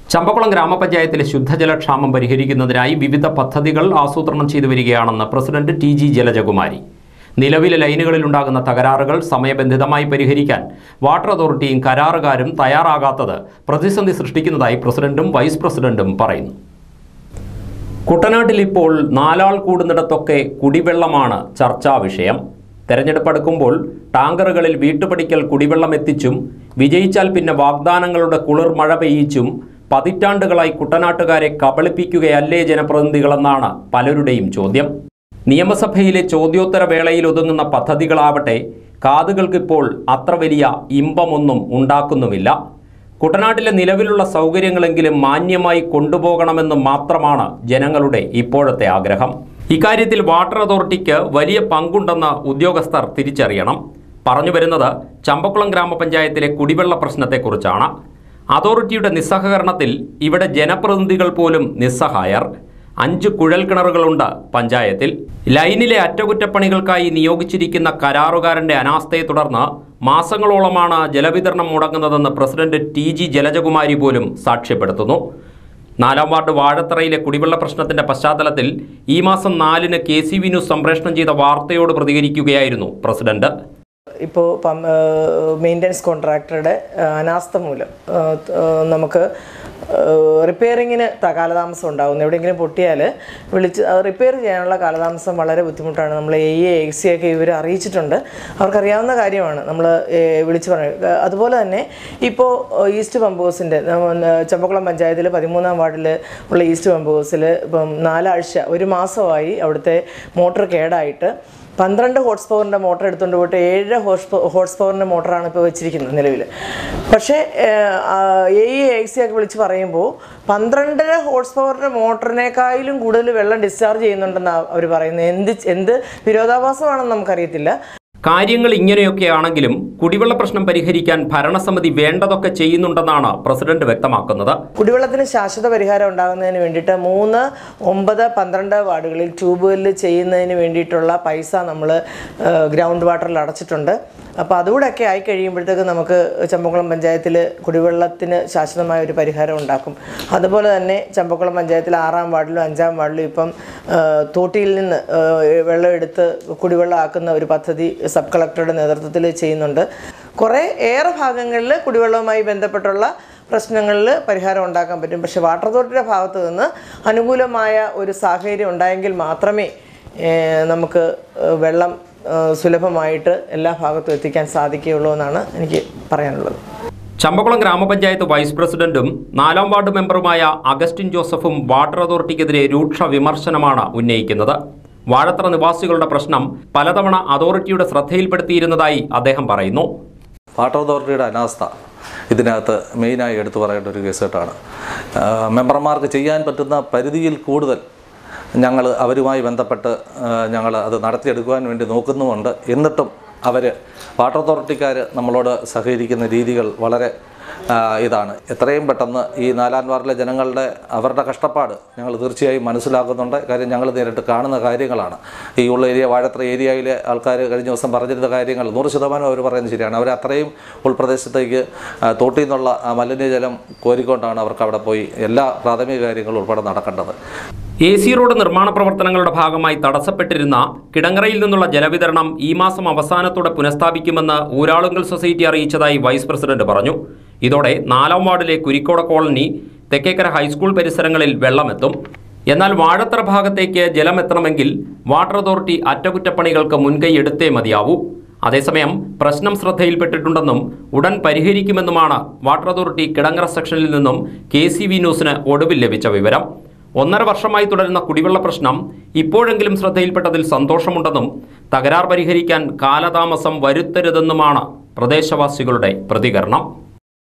ചമ്പക്കുളം ഗ്രാമപഞ്ചായത്തിലെ ശുദ്ധജലക്ഷാമം പരിഹരിക്കുന്നതിനായി വിവിധ പദ്ധതികൾ ആസൂത്രണം ചെയ്തു വരികയാണെന്ന് പ്രസിഡന്റ് ടി ജി ജലജകുമാരി നിലവിലെ ലൈനുകളിലുണ്ടാകുന്ന തകരാറുകൾ സമയബന്ധിതമായി പരിഹരിക്കാൻ വാട്ടർ അതോറിറ്റിയും കരാറുകാരും തയ്യാറാകാത്തത് പ്രതിസന്ധി സൃഷ്ടിക്കുന്നതായി പ്രസിഡന്റും വൈസ് പ്രസിഡന്റും പറയുന്നു കുട്ടനാട്ടിൽ ഇപ്പോൾ നാലാൾ കൂടുന്നിടത്തൊക്കെ കുടിവെള്ളമാണ് ചർച്ചാ വിഷയം തെരഞ്ഞെടുപ്പ് അടുക്കുമ്പോൾ ടാങ്കറുകളിൽ വീട്ടുപടിക്കൽ കുടിവെള്ളം എത്തിച്ചും വിജയിച്ചാൽ പിന്നെ വാഗ്ദാനങ്ങളുടെ കുളിർ മഴ പെയ്യിച്ചും പതിറ്റാണ്ടുകളായി കുട്ടനാട്ടുകാരെ കബളിപ്പിക്കുകയല്ലേ ജനപ്രതിനിധികളെന്നാണ് പലരുടെയും ചോദ്യം നിയമസഭയിലെ ചോദ്യോത്തര വേളയിൽ ഒതുങ്ങുന്ന പദ്ധതികളാവട്ടെ കാതുകൾക്കിപ്പോൾ അത്ര വലിയ ഇമ്പമൊന്നും ഉണ്ടാക്കുന്നുമില്ല കുട്ടനാട്ടിലെ നിലവിലുള്ള സൗകര്യങ്ങളെങ്കിലും മാന്യമായി കൊണ്ടുപോകണമെന്ന് മാത്രമാണ് ജനങ്ങളുടെ ഇപ്പോഴത്തെ ആഗ്രഹം ഇക്കാര്യത്തിൽ വാട്ടർ അതോറിറ്റിക്ക് വലിയ പങ്കുണ്ടെന്ന് ഉദ്യോഗസ്ഥർ തിരിച്ചറിയണം പറഞ്ഞു വരുന്നത് ചമ്പക്കുളം ഗ്രാമപഞ്ചായത്തിലെ കുടിവെള്ള പ്രശ്നത്തെക്കുറിച്ചാണ് അതോറിറ്റിയുടെ നിസ്സഹകരണത്തിൽ ഇവിടെ ജനപ്രതിനിധികൾ പോലും നിസ്സഹായർ അഞ്ച് കുഴൽ കിണറുകളുണ്ട് പഞ്ചായത്തിൽ ലൈനിലെ അറ്റകുറ്റപ്പണികൾക്കായി നിയോഗിച്ചിരിക്കുന്ന കരാറുകാരന്റെ അനാസ്ഥയെ തുടർന്ന് മാസങ്ങളോളമാണ് ജലവിതരണം മുടങ്ങുന്നതെന്ന് പ്രസിഡന്റ് ടി ജി ജലജകുമാരി പോലും സാക്ഷ്യപ്പെടുത്തുന്നു നാലാം വാർഡ് വാഴത്തറയിലെ കുടിവെള്ള പ്രശ്നത്തിന്റെ പശ്ചാത്തലത്തിൽ ഈ മാസം നാലിന് കെ സി വി ന്യൂസ് സംപ്രേഷണം ചെയ്ത വാർത്തയോട് പ്രതികരിക്കുകയായിരുന്നു പ്രസിഡന്റ് ഇപ്പോൾ മെയിൻ്റനൻസ് കോൺട്രാക്ടറുടെ അനാസ്ഥ മൂലം ആ, ആ, നമുക്ക് റിപ്പയറിങ്ങിന് കാലതാമസം ഉണ്ടാകുന്നു എവിടെയെങ്കിലും പൊട്ടിയാൽ വിളിച്ച് റിപ്പയർ ചെയ്യാനുള്ള കാലതാമസം വളരെ ബുദ്ധിമുട്ടാണ് നമ്മൾ എ ഇ എ സി ഒക്കെ ഇവർ അറിയിച്ചിട്ടുണ്ട് അവർക്കറിയാവുന്ന കാര്യമാണ് നമ്മൾ വിളിച്ച് പറയുന്നത് അതുപോലെ തന്നെ ഇപ്പോൾ ഈസ്റ്റ് പമ്പ് ഹൗസിൻ്റെ ചമ്പക്കുളം പഞ്ചായത്തിൽ പതിമൂന്നാം വാർഡിൽ ഉള്ള ഈസ്റ്റ് പമ്പ് ഹൗസിൽ ഇപ്പം നാലാഴ്ച ഒരു മാസമായി അവിടുത്തെ മോട്ടർ കേടായിട്ട് പന്ത്രണ്ട് ഹോഴ്സ് പവറിൻ്റെ മോട്ടർ എടുത്തുകൊണ്ട് പോയിട്ട് ഏഴ് ഹോഴ്സ് ഹോഴ്സ് പവറിൻ്റെ മോട്ടറാണ് ഇപ്പോൾ വെച്ചിരിക്കുന്നത് നിലവിൽ പക്ഷേ എ ഇ എ സി ഒക്കെ വിളിച്ച് പറയുമ്പോൾ പന്ത്രണ്ടര ഹോഴ്സ് പവറിൻ്റെ മോട്ടറിനേക്കാളും കൂടുതൽ വെള്ളം ഡിസ്ചാർജ് ചെയ്യുന്നുണ്ടെന്നാണ് അവർ പറയുന്നത് എന്ത് എന്ത് വിരോധാഭാസമാണെന്ന് നമുക്കറിയത്തില്ല കാര്യങ്ങൾ ഇങ്ങനെയൊക്കെയാണെങ്കിലും കുടിവെള്ള പ്രശ്നം പരിഹരിക്കാൻ ഭരണസമിതി വേണ്ടതൊക്കെ ചെയ്യുന്നുണ്ടെന്നാണ് പ്രസിഡന്റ് വ്യക്തമാക്കുന്നത് കുടിവെള്ളത്തിന് ശാശ്വത പരിഹാരം ഉണ്ടാകുന്നതിന് വേണ്ടിയിട്ട് മൂന്ന് ഒമ്പത് പന്ത്രണ്ട് വാർഡുകളിൽ ട്യൂബ്വെല്ല് ചെയ്യുന്നതിന് വേണ്ടിയിട്ടുള്ള പൈസ നമ്മൾ ഗ്രൗണ്ട് വാട്ടറിൽ അടച്ചിട്ടുണ്ട് അപ്പോൾ അതുകൂടെയൊക്കെ ആയി കഴിയുമ്പോഴത്തേക്ക് നമുക്ക് ചമ്പക്കുളം പഞ്ചായത്തിൽ കുടിവെള്ളത്തിന് ശാശ്വതമായ ഒരു പരിഹാരം ഉണ്ടാക്കും അതുപോലെ തന്നെ ചമ്പക്കുളം പഞ്ചായത്തിൽ ആറാം വാർഡിലും അഞ്ചാം വാർഡിലും ഇപ്പം ആ, തോട്ടിയിൽ നിന്ന് ആ, വെള്ളം എടുത്ത് കുടിവെള്ളം ആക്കുന്ന ഒരു പദ്ധതി സബ് കളക്ടറുടെ നേതൃത്വത്തിൽ ചെയ്യുന്നുണ്ട് കുറേ ഏറെ ഭാഗങ്ങളിൽ കുടിവെള്ളവുമായി ബന്ധപ്പെട്ടുള്ള പ്രശ്നങ്ങളിൽ പരിഹാരം ഉണ്ടാക്കാൻ പറ്റും പക്ഷേ വാട്ടർ അതോറിറ്റിയുടെ ഭാഗത്ത് നിന്ന് അനുകൂലമായ ഒരു സാഹചര്യം ഉണ്ടായെങ്കിൽ മാത്രമേ ഏഹ്, നമുക്ക് ഏഹ്, വെള്ളം ഏഹ്, സുലഭമായിട്ട് എല്ലാ ഭാഗത്തും എത്തിക്കാൻ സാധിക്കുകയുള്ളൂ എന്നാണ് എനിക്ക് പറയാനുള്ളത് ചമ്പക്കുളം ഗ്രാമപഞ്ചായത്ത് വൈസ് പ്രസിഡന്റും നാലാം വാർഡ് മെമ്പറുമായ അഗസ്റ്റിൻ ജോസഫും വാട്ടർ അതോറിറ്റിക്കെതിരെ രൂക്ഷ വിമർശനമാണ് ഉന്നയിക്കുന്നത് വാഴത്തറ നിവാസികളുടെ പ്രശ്നം പലതവണ അതോറിറ്റിയുടെ ശ്രദ്ധയിൽപ്പെടുത്തിയിരുന്നതായി അദ്ദേഹം പറയുന്നു വാട്ടർ അതോറിറ്റിയുടെ അനാസ്ഥ ഇതിനകത്ത് മെയിനായി എടുത്തു പറയേണ്ട ഒരു കേസായിട്ടാണ് മെമ്പർമാർക്ക് ചെയ്യാൻ പറ്റുന്ന പരിധിയിൽ കൂടുതൽ ഞങ്ങൾ അവരുമായി ബന്ധപ്പെട്ട് ഞങ്ങൾ അത് നടത്തിയെടുക്കുവാൻ വേണ്ടി നോക്കുന്നുമുണ്ട് എന്നിട്ടും അവർ വാട്ടർ അതോറിറ്റിക്കാർ നമ്മളോട് സഹകരിക്കുന്ന രീതികൾ വളരെ ആ, ഇതാണ് എത്രയും പെട്ടെന്ന് ഈ നാലാം വാർഡിലെ ജനങ്ങളുടെ അവരുടെ കഷ്ടപ്പാട് ഞങ്ങൾ തീർച്ചയായും മനസ്സിലാക്കുന്നുണ്ട് കാര്യം ഞങ്ങൾ നേരിട്ട് കാണുന്ന കാര്യങ്ങളാണ് ഈ ഉള്ള ഏരിയ വാഴത്ര ഏരിയയിലെ ആൾക്കാർ കഴിഞ്ഞ ദിവസം പറഞ്ഞിരുന്ന കാര്യങ്ങൾ നൂറ് ശതമാനം അവർ പറയുന്നത് ശരിയാണ് അവർ അത്രയും ഉൾപ്രദേശത്തേക്ക് ആ, തോട്ടിൽ നിന്നുള്ള ആ മലിനജലം കോരിക്കൊണ്ടാണ് അവർക്ക് അവിടെ പോയി എല്ലാ പ്രാഥമിക കാര്യങ്ങളും ഉൾപ്പെടെ നടക്കേണ്ടത് എ സി റോഡ് നിർമ്മാണ പ്രവർത്തനങ്ങളുടെ ഭാഗമായി തടസ്സപ്പെട്ടിരുന്ന കിടങ്ങറയിൽ നിന്നുള്ള ജലവിതരണം ഈ മാസം അവസാനത്തോടെ പുനഃസ്ഥാപിക്കുമെന്ന് ഊരാളുങ്കൽ സൊസൈറ്റി അറിയിച്ചതായി വൈസ് പ്രസിഡന്റ് പറഞ്ഞു ഇതോടെ നാലാം വാർഡിലെ കുരിക്കോട കോളനി തെക്കേക്കര ഹൈസ്കൂൾ പരിസരങ്ങളിൽ വെള്ളമെത്തും എന്നാൽ വാഴത്തറ ഭാഗത്തേക്ക് ജലമെത്തണമെങ്കിൽ വാട്ടർ അതോറിറ്റി അറ്റകുറ്റപ്പണികൾക്ക് മുൻകൈ എടുത്തേ മതിയാവൂ അതേസമയം പ്രശ്നം ശ്രദ്ധയിൽപ്പെട്ടിട്ടുണ്ടെന്നും ഉടൻ പരിഹരിക്കുമെന്നുമാണ് വാട്ടർ അതോറിറ്റി കിടങ്ങറ സെക്ഷനിൽ നിന്നും കെ സി വി ന്യൂസിന് ഒടുവിൽ ലഭിച്ച വിവരം ഒന്നര വർഷമായി തുടരുന്ന കുടിവെള്ള പ്രശ്നം ഇപ്പോഴെങ്കിലും ശ്രദ്ധയിൽപ്പെട്ടതിൽ സന്തോഷമുണ്ടെന്നും തകരാർ പരിഹരിക്കാൻ കാലതാമസം വരുത്തരുതെന്നുമാണ് പ്രദേശവാസികളുടെ പ്രതികരണം